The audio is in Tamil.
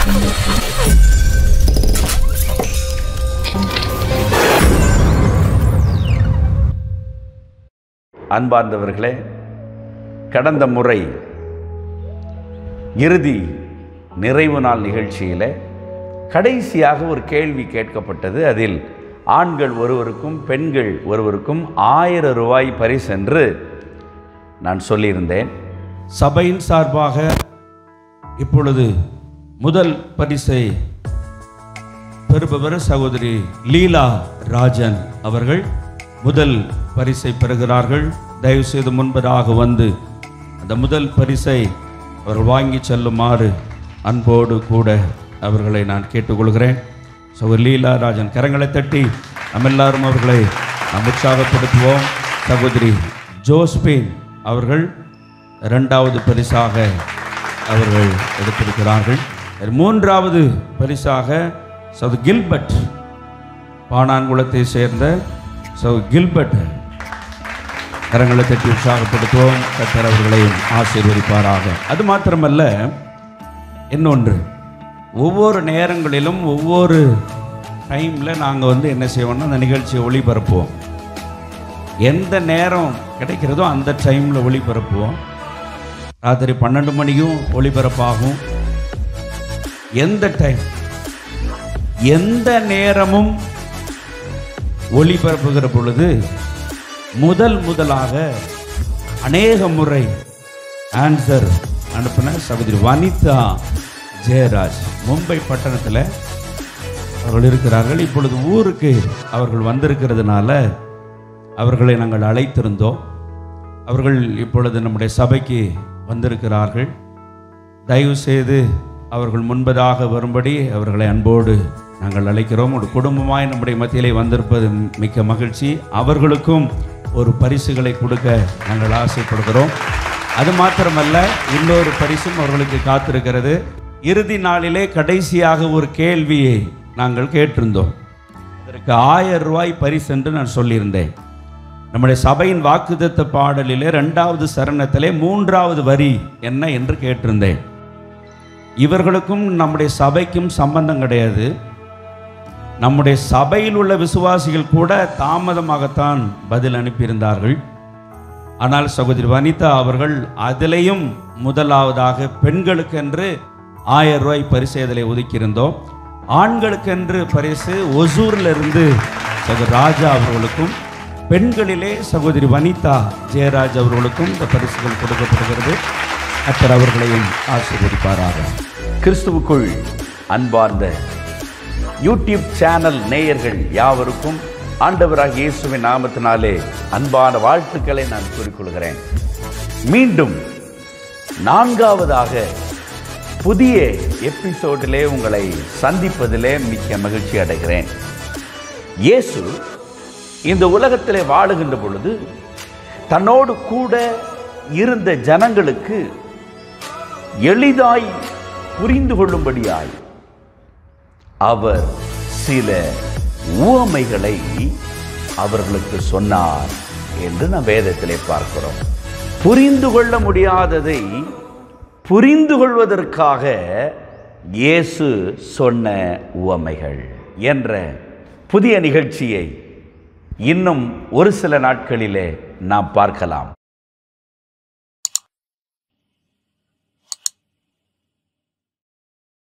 அன்பார்ந்தவர்களே கடந்த முறை இறுதி நிறைவு நாள் நிகழ்ச்சியில் கடைசியாக ஒரு கேள்வி கேட்கப்பட்டது அதில் ஆண்கள் ஒருவருக்கும் பெண்கள் ஒருவருக்கும் ஆயிரம் ரூபாய் பரிசென்று நான் சொல்லியிருந்தேன் சபையின் சார்பாக இப்பொழுது முதல் பரிசை பெறுபவர் சகோதரி லீலா ராஜன் அவர்கள் முதல் பரிசை பெறுகிறார்கள் தயவு செய்து முன்பதாக வந்து அந்த முதல் பரிசை அவர்கள் வாங்கி செல்லுமாறு அன்போடு கூட அவர்களை நான் கேட்டுக்கொள்கிறேன் சகோதரி லீலா ராஜன் கரங்களை தட்டி நம்ம எல்லாரும் அவர்களை நாம் உற்சாகப்படுத்துவோம் சகோதரி ஜோஸ்பின் அவர்கள் இரண்டாவது பரிசாக அவர்கள் எடுத்திருக்கிறார்கள் மூன்றாவது பரிசாக சவு கில்பர்ட் பாணான்குளத்தை சேர்ந்த சவு கில்பர்ட் கரங்களை தட்டி உற்சாகப்படுத்துவோம் கத்தர் அவர்களையும் ஆசீர்வதிப்பாராக அது மாத்திரமல்ல இன்னொன்று ஒவ்வொரு நேரங்களிலும் ஒவ்வொரு டைமில் நாங்கள் வந்து என்ன செய்வோம்னா அந்த நிகழ்ச்சியை ஒளிபரப்புவோம் எந்த நேரம் கிடைக்கிறதோ அந்த டைமில் ஒளிபரப்புவோம் ராத்திரி பன்னெண்டு மணிக்கும் ஒளிபரப்பாகும் எந்த டைம் எந்த நேரமும் ஒளிபரப்புகிற பொழுது முதல் முதலாக அநேக முறை ஆன்சர் அனுப்பின சகோதரி வனிதா ஜெயராஜ் மும்பை பட்டணத்தில் அவர்கள் இருக்கிறார்கள் இப்பொழுது ஊருக்கு அவர்கள் வந்திருக்கிறதுனால அவர்களை நாங்கள் அழைத்திருந்தோம் அவர்கள் இப்பொழுது நம்முடைய சபைக்கு வந்திருக்கிறார்கள் தயவு செய்து அவர்கள் முன்பதாக வரும்படி அவர்களை அன்போடு நாங்கள் அழைக்கிறோம் ஒரு குடும்பமாய் நம்முடைய மத்தியிலே வந்திருப்பது மிக்க மகிழ்ச்சி அவர்களுக்கும் ஒரு பரிசுகளை கொடுக்க நாங்கள் ஆசைப்படுகிறோம் அது மாத்திரமல்ல இன்னொரு பரிசும் அவர்களுக்கு காத்திருக்கிறது இறுதி நாளிலே கடைசியாக ஒரு கேள்வியை நாங்கள் கேட்டிருந்தோம் அதற்கு ஆயிரம் ரூபாய் பரிசு என்று நான் சொல்லியிருந்தேன் நம்முடைய சபையின் வாக்குத்தத்த பாடலிலே ரெண்டாவது சரணத்திலே மூன்றாவது வரி என்ன என்று கேட்டிருந்தேன் இவர்களுக்கும் நம்முடைய சபைக்கும் சம்பந்தம் கிடையாது நம்முடைய சபையில் உள்ள விசுவாசிகள் கூட தாமதமாகத்தான் பதில் அனுப்பியிருந்தார்கள் ஆனால் சகோதரி வனிதா அவர்கள் அதிலையும் முதலாவதாக பெண்களுக்கென்று ஆயிரம் ரூபாய் பரிசு அதில் ஒதுக்கியிருந்தோம் ஆண்களுக்கென்று பரிசு ஒசூர்ல இருந்து சகோதரி ராஜா அவர்களுக்கும் பெண்களிலே சகோதரி வனிதா ஜெயராஜ் அவர்களுக்கும் இந்த பரிசுகள் கொடுக்கப்படுகிறது கத்தர் அவர்களையும் ஆசீர்வதிப்பாராக கிறிஸ்துவுக்குள் அன்பார்ந்த யூடியூப் சேனல் நேயர்கள் யாவருக்கும் ஆண்டவராக இயேசுவின் நாமத்தினாலே அன்பான வாழ்த்துக்களை நான் கூறிக்கொள்கிறேன் மீண்டும் நான்காவதாக புதிய எபிசோடிலே உங்களை சந்திப்பதிலே மிக்க மகிழ்ச்சி அடைகிறேன் இயேசு இந்த உலகத்திலே வாழுகின்ற பொழுது தன்னோடு கூட இருந்த ஜனங்களுக்கு எளிதாய் புரிந்து கொள்ளும்படியாய் அவர் சில உவமைகளை அவர்களுக்கு சொன்னார் என்று நாம் வேதத்திலே பார்க்கிறோம் புரிந்து கொள்ள முடியாததை புரிந்து கொள்வதற்காக இயேசு சொன்ன உவமைகள் என்ற புதிய நிகழ்ச்சியை இன்னும் ஒரு சில நாட்களிலே நாம் பார்க்கலாம்